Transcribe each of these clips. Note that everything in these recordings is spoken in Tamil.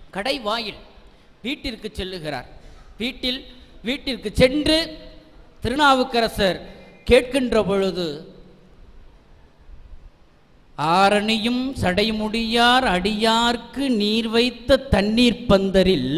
கடை வாயில் வீட்டிற்கு செல்லுகிறார் வீட்டில் வீட்டிற்கு சென்று திருநாவுக்கரசர் கேட்கின்ற பொழுது ஆரணியும் சடைமுடியார் அடியார்க்கு நீர் வைத்த தண்ணீர் பந்தரில்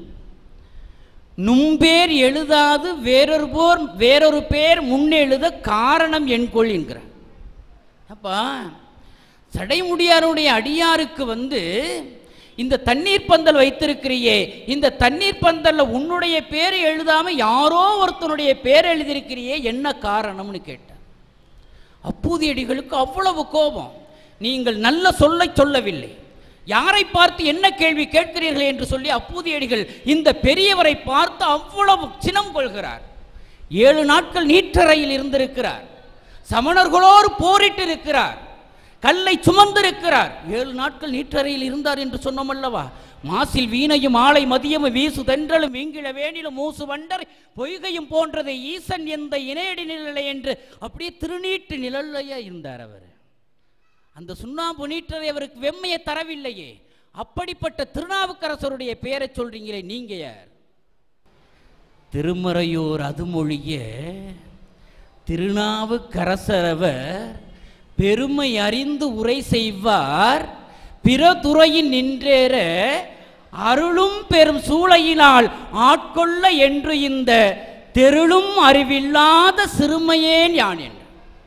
நும்பேர் எழுதாது வேறொரு போர் வேறொரு பேர் முன்னெழுத காரணம் என்கொள் என்கிறார் அப்பா சடைமுடியாருடைய அடியாருக்கு வந்து இந்த தண்ணீர் பந்தல் வைத்திருக்கிறியே இந்த தண்ணீர் பந்தல்ல உன்னுடைய பேரை எழுதாம யாரோ ஒருத்தனுடைய பேர் எழுதியிருக்கிறியே என்ன காரணம்னு கேட்டார் அப்பூதியடிகளுக்கு அவ்வளவு கோபம் நீங்கள் நல்ல சொல்லை சொல்லவில்லை யாரை பார்த்து என்ன கேள்வி கேட்கிறீர்கள் என்று சொல்லி அப்பூதியடிகள் இந்த பெரியவரை பார்த்து அவ்வளவு சினம் கொள்கிறார் ஏழு நாட்கள் நீற்றறையில் இருந்திருக்கிறார் சமணர்களோடு போரிட்டு இருக்கிறார் கல்லை சுமந்திருக்கிறார் ஏழு நாட்கள் நீற்றறையில் இருந்தார் என்று சொன்னோம் அல்லவா மாசில் வீணையும் ஆலை மதியமும் வீசு தென்றலும் வீங்கிழ வேணிலும் மூசு வண்டர் பொய்கையும் போன்றது ஈசன் எந்த இணையடி நிழலை என்று அப்படியே திருநீட்டு நிழலையா இருந்தார் அவர் அந்த சுண்ணாம்பு நீற்றரை அவருக்கு வெம்மையை தரவில்லையே அப்படிப்பட்ட திருநாவுக்கரசருடைய பெயரை சொல்றீங்களே நீங்க யார் திருமறையூர் அதுமொழிய திருநாவுக்கரசரவர் பெருமை அறிந்து உரை செய்வார் பிற துறையின் நின்றேற அருளும் பெரும் சூளையினால் ஆட்கொள்ள என்று இந்த தெருளும் அறிவில்லாத சிறுமையேன் யான் என்று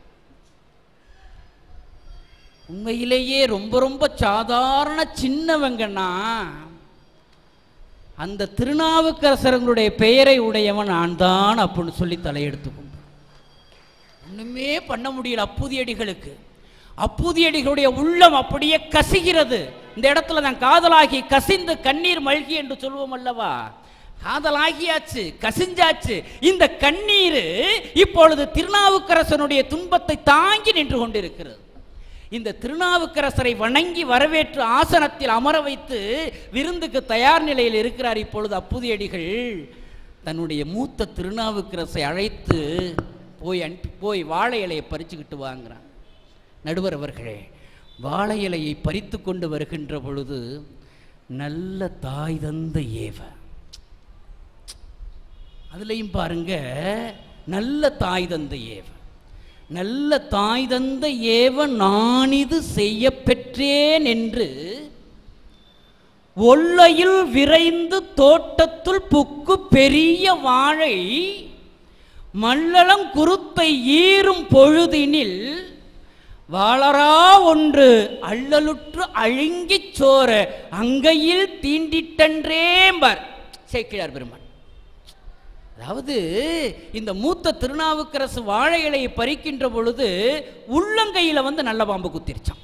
உண்மையிலேயே ரொம்ப ரொம்ப சாதாரண சின்னவங்கன்னா அந்த திருநாவுக்கரசர்களுடைய பெயரை உடையவன் நான் தான் அப்படின்னு சொல்லி தலையெடுத்து கொண்டான் ஒண்ணுமே பண்ண முடியல அப்பூதியடிகளுக்கு அப்பூதியடிகளுடைய உள்ளம் அப்படியே கசிகிறது இந்த இடத்துல நான் காதலாகி கசிந்து கண்ணீர் மல்கி என்று சொல்வோம் அல்லவா காதலாகியாச்சு கசிஞ்சாச்சு இந்த கண்ணீர் இப்பொழுது திருநாவுக்கரசனுடைய துன்பத்தை தாங்கி நின்று கொண்டிருக்கிறது இந்த திருநாவுக்கரசரை வணங்கி வரவேற்று ஆசனத்தில் அமர வைத்து விருந்துக்கு தயார் நிலையில் இருக்கிறார் இப்பொழுது அப்புதியடிகள் தன்னுடைய மூத்த திருநாவுக்கரசை அழைத்து போய் அனுப்பி போய் வாழை இலையை பறிச்சுக்கிட்டு வாங்குறான் நடுவர் அவர்களே வாழை இலையை பறித்து கொண்டு வருகின்ற பொழுது நல்ல தாய் தந்த ஏவ அதுலேயும் பாருங்க நல்ல தாய் தந்த ஏவ நல்ல தாய் தந்த ஏவ நானிது செய்ய பெற்றேன் என்று ஒல்லையில் விரைந்து தோட்டத்துள் புக்கு பெரிய வாழை மல்லளம் குருத்தை ஈரும் பொழுதினில் வாளரா ஒன்று அள்ளலுற்று அழுங்கிச் சோர அங்கையில் தீண்டிட்டன்றேம்பர் சேக்கிழார் பெருமான் அதாவது இந்த மூத்த திருநாவுக்கரசு வாழை இலையை பறிக்கின்ற பொழுது உள்ளங்கையில் வந்து நல்ல பாம்பு குத்திருச்சான்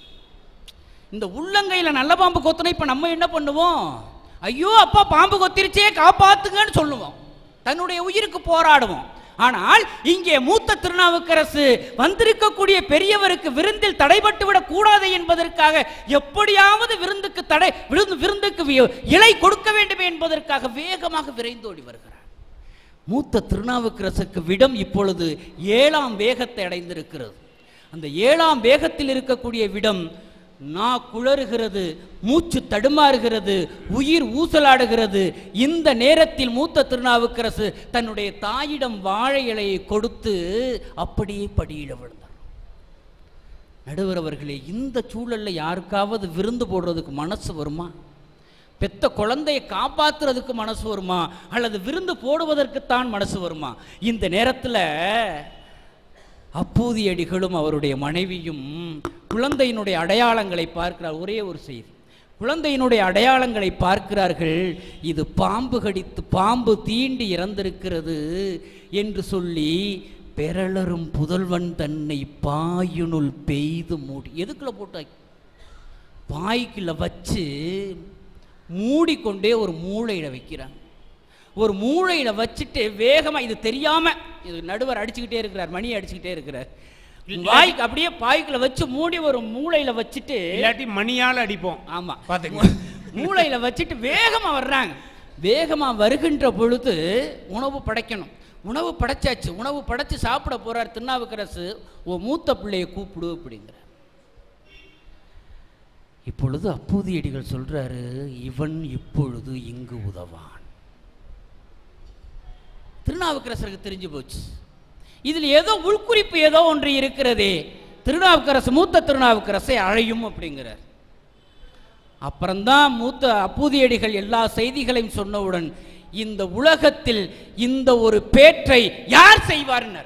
இந்த உள்ளங்கையில் நல்ல பாம்பு கொத்தினா இப்போ நம்ம என்ன பண்ணுவோம் ஐயோ அப்பா பாம்பு கொத்திருச்சே காப்பாத்துங்கன்னு சொல்லுவோம் தன்னுடைய உயிருக்கு போராடுவோம் ஆனால் இங்கே மூத்த திருநாவுக்கரசு வந்திருக்கக்கூடிய பெரியவருக்கு விருந்தில் தடைபட்டு விடக் கூடாது என்பதற்காக எப்படியாவது விருந்துக்கு தடை விருந்து விருந்துக்கு வி- இலை கொடுக்க வேண்டும் என்பதற்காக வேகமாக விரைந்தோடி வருகிறார் மூத்த திருநாவுக்கரசுக்கு விடம் இப்பொழுது ஏழாம் வேகத்தை அடைந்திருக்கிறது அந்த ஏழாம் வேகத்தில் இருக்கக்கூடிய விடம் நா குளறுகிறது மூச்சு தடுமாறுகிறது உயிர் ஊசலாடுகிறது இந்த நேரத்தில் மூத்த திருநாவுக்கரசு தன்னுடைய தாயிடம் வாழை இலையை கொடுத்து அப்படியே படியில விழுந்தார் நடுவர் அவர்களே இந்த சூழல்ல யாருக்காவது விருந்து போடுறதுக்கு மனசு வருமா பெத்த குழந்தையை காப்பாத்துறதுக்கு மனசு வருமா அல்லது விருந்து போடுவதற்குத்தான் மனசு வருமா இந்த நேரத்தில் அப்பூதியடிகளும் அவருடைய மனைவியும் குழந்தையினுடைய அடையாளங்களை பார்க்கிறார் ஒரே ஒரு செய்தி குழந்தையினுடைய அடையாளங்களை பார்க்கிறார்கள் இது பாம்பு கடித்து பாம்பு தீண்டி இறந்திருக்கிறது என்று சொல்லி பெறலரும் புதல்வன் தன்னை பாயுனுள் பெய்து மூடி எதுக்குள்ள போட்டு பாய்க்குள்ள வச்சு மூடிக்கொண்டே ஒரு மூளையில வைக்கிறாங்க ஒரு மூளையில வச்சுட்டு வேகமா இது தெரியாம இது நடுவர் அடிச்சுக்கிட்டே இருக்கிறார் மணி அடிச்சுக்கிட்டே இருக்கிறார் வாய்க்கு அப்படியே பாய்க்குள்ள வச்சு மூடி ஒரு மூளையில வச்சுட்டு இல்லாட்டி மணியால் அடிப்போம் ஆமா பாத்துங்க மூளையில வச்சுட்டு வேகமா வர்றாங்க வேகமா வருகின்ற பொழுது உணவு படைக்கணும் உணவு படைச்சாச்சு உணவு படைச்சு சாப்பிட போறார் திருநாவுக்கரசு ஓ மூத்த பிள்ளையை கூப்பிடு அப்படிங்கிற இப்பொழுது அப்பூதியடிகள் சொல்றாரு இவன் இப்பொழுது இங்கு உதவான் திருநாவுக்கரசருக்கு தெரிஞ்சு போச்சு இதில் ஏதோ உள்குறிப்பு ஏதோ ஒன்று இருக்கிறதே திருநாவுக்கரசு மூத்த திருநாவுக்கரசை அழையும் அப்படிங்கிறார் அப்புறம்தான் மூத்த அப்பூதியடிகள் எல்லா செய்திகளையும் சொன்னவுடன் இந்த உலகத்தில் இந்த ஒரு பேற்றை யார் செய்வார்னர்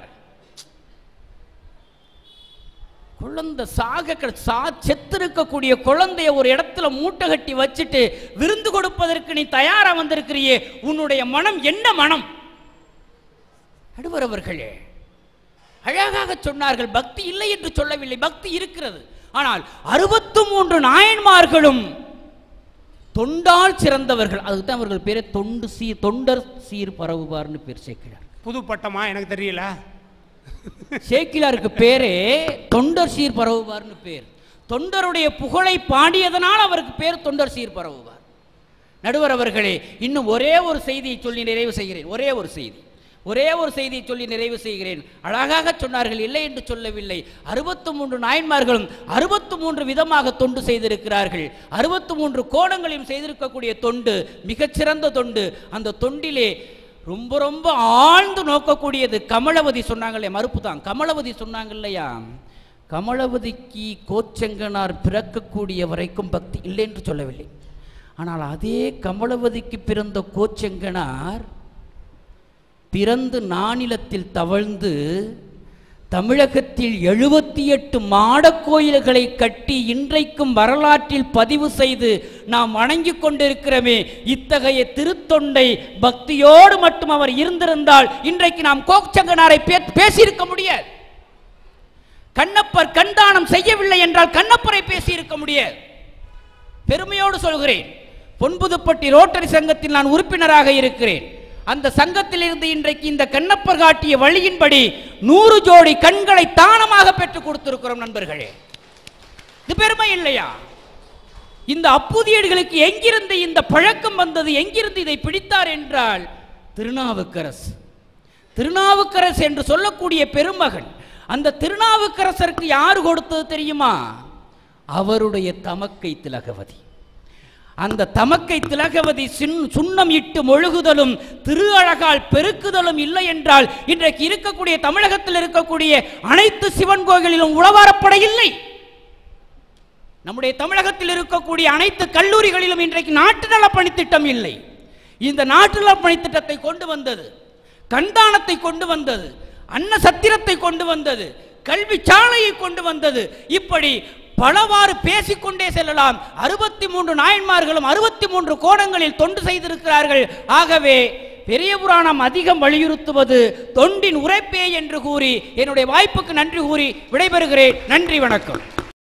குழந்தை சாக கிட- சா செத்திருக்கக்கூடிய குழந்தைய ஒரு இடத்துல மூட்டை கட்டி வச்சுட்டு விருந்து கொடுப்பதற்கு நீ தயாரா வந்திருக்கிறியே உன்னுடைய மனம் என்ன மனம் நடுவர் அவர்களே அழகாக சொன்னார்கள் பக்தி இல்லை என்று சொல்லவில்லை பக்தி இருக்கிறது ஆனால் அறுபத்து மூன்று நாயன்மார்களும் தொண்டால் சிறந்தவர்கள் அதுக்கு தான் அவர்கள் பேரே தொண்டு சீர் தொண்டர் சீர் பரவுவார்னு பேர் சேர்க்கிறார் புது பட்டமா எனக்கு தெரியல சேக்கிலாருக்கு பேரே தொண்டர் சீர் பரவுவார்னு பேர் தொண்டருடைய புகழை பாடியதனால் அவருக்கு பேர் தொண்டர் சீர் பரவுவார் நடுவர் அவர்களே இன்னும் ஒரே ஒரு செய்தியை சொல்லி நிறைவு செய்கிறேன் ஒரே ஒரு செய்தி ஒரே ஒரு செய்தியை சொல்லி நிறைவு செய்கிறேன் அழகாக சொன்னார்கள் இல்லை என்று சொல்லவில்லை அறுபத்து மூன்று நாயன்மார்களும் அறுபத்து மூன்று விதமாக தொண்டு செய்திருக்கிறார்கள் அறுபத்து மூன்று கோணங்களையும் செய்திருக்கக்கூடிய தொண்டு மிகச்சிறந்த தொண்டு அந்த தொண்டிலே ரொம்ப ரொம்ப ஆழ்ந்து நோக்கக்கூடியது கமலவதி சொன்னாங்களே மறுப்பு தான் கமலவதி சொன்னாங்க இல்லையா கமலவதிக்கு கோச்செங்கனார் பிறக்கக்கூடிய வரைக்கும் பக்தி இல்லை என்று சொல்லவில்லை ஆனால் அதே கமலவதிக்கு பிறந்த கோச்செங்கனார் பிறந்து நானிலத்தில் தவழ்ந்து தமிழகத்தில் எழுபத்தி எட்டு மாடக் கோயில்களை கட்டி இன்றைக்கும் வரலாற்றில் பதிவு செய்து நாம் வணங்கிக் கொண்டிருக்கிறோமே இத்தகைய திருத்தொண்டை பக்தியோடு மட்டும் அவர் இருந்திருந்தால் இன்றைக்கு நாம் கோச்சங்கனாரை பே- பேசியிருக்க முடியாது கண்ணப்பர் கண்தானம் செய்யவில்லை என்றால் கண்ணப்பரை பேசியிருக்க முடியாது பெருமையோடு சொல்கிறேன் பொன்புதுப்பட்டி ரோட்டரி சங்கத்தில் நான் உறுப்பினராக இருக்கிறேன் அந்த சங்கத்திலிருந்து இன்றைக்கு இந்த கண்ணப்பர் காட்டிய வழியின்படி நூறு ஜோடி கண்களை தானமாக பெற்றுக் கொடுத்திருக்கிறோம் நண்பர்களே இது பெருமை இல்லையா இந்த அப்புதியடிகளுக்கு எங்கிருந்து இந்த பழக்கம் வந்தது எங்கிருந்து இதை பிடித்தார் என்றால் திருநாவுக்கரசு திருநாவுக்கரசு என்று சொல்லக்கூடிய பெருமகன் அந்த திருநாவுக்கரசருக்கு யார் கொடுத்தது தெரியுமா அவருடைய தமக்கை திலகவதி அந்த தமக்கை திலகவதி சின்- சுண்ணம் இட்டு மொழுகுதலும் திரு அழகால் பெருக்குதலும் இல்லை என்றால் இன்றைக்கு இருக்கக்கூடிய தமிழகத்தில் இருக்கக்கூடிய அனைத்து சிவன் கோயிலிலும் உழவாரப்பட இல்லை நம்முடைய தமிழகத்தில் இருக்கக்கூடிய அனைத்து கல்லூரிகளிலும் இன்றைக்கு நாட்டு நல பணித்திட்டம் இல்லை இந்த நாட்டு நல பணித்திட்டத்தை கொண்டு வந்தது கண்தானத்தை கொண்டு வந்தது அன்ன சத்திரத்தை கொண்டு வந்தது கல்வி சாலையை கொண்டு வந்தது இப்படி பலவாறு பேசிக்கொண்டே செல்லலாம் அறுபத்தி மூன்று நாயன்மார்களும் அறுபத்தி மூன்று கோணங்களில் தொண்டு செய்திருக்கிறார்கள் ஆகவே பெரிய புராணம் அதிகம் வலியுறுத்துவது தொண்டின் உரைப்பே என்று கூறி என்னுடைய வாய்ப்புக்கு நன்றி கூறி விடைபெறுகிறேன் நன்றி வணக்கம்